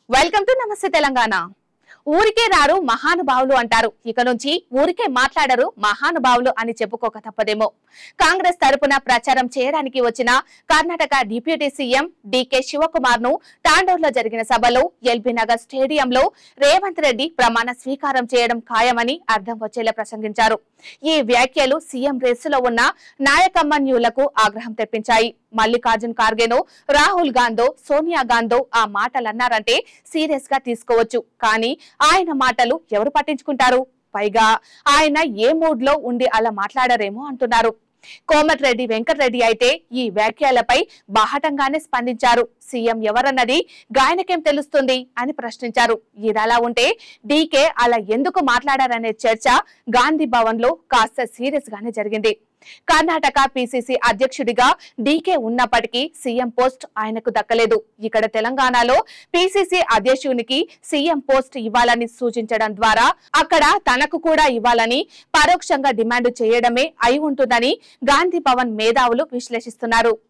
welcome to నమస్తే తెలంగాణ ఊరికే రారు మహానుభావులు అంటారు ఇక నుంచి ఊరికే మాట్లాడరు మహానుభావులు అని చెప్పుకోక తప్పదేమో కాంగ్రెస్ తరపున ప్రచారం చేయడానికి వచ్చిన కర్ణాటక డిప్యూటీ సీఎం డికే శివకుమార్ ను తాండూరులో జరిగిన సభలో ఎల్బీ నగర్ స్టేడియంలో రేవంత్ రెడ్డి ప్రమాణ స్వీకారం చేయడం ఖాయమని అర్థం వచ్చేలా ప్రసంగించారు ఈ వ్యాఖ్యలు సీఎం రేసులో ఉన్న నాయకమ్మన్యులకు ఆగ్రహం తెప్పించాయి మల్లికార్జున్ ఖార్గేనో రాహుల్ గాంధో సోనియా గాంధో ఆ మాటలన్నారంటే సీరియస్ గా తీసుకోవచ్చు కానీ ఆయన మాటలు ఎవరు పట్టించుకుంటారు పైగా ఆయన ఏ మూడ్ లో ఉండి అలా మాట్లాడారేమో అంటున్నారు కోమటిరెడ్డి వెంకటరెడ్డి అయితే ఈ వ్యాఖ్యలపై బాహటంగానే స్పందించారు సీఎం ఎవరన్నది గాయనకేం తెలుస్తుంది అని ప్రశ్నించారు ఇదలా ఉంటే డీకే అలా ఎందుకు మాట్లాడారనే చర్చ గాంధీ భవన్ లో కాస్త సీరియస్ గానే జరిగింది కర్ణాటక పిసిసి అధ్యక్షుడిగా డీకే ఉన్నప్పటికీ సీఎం పోస్ట్ ఆయనకు దక్కలేదు ఇక్కడ తెలంగాణలో పిసిసి అధ్యక్షునికి సీఎం పోస్ట్ ఇవ్వాలని సూచించడం ద్వారా అక్కడ తనకు కూడా ఇవ్వాలని పరోక్షంగా డిమాండ్ చేయడమే అయి ఉంటుందని గాంధీ భవన్ మేధావులు విశ్లేషిస్తున్నారు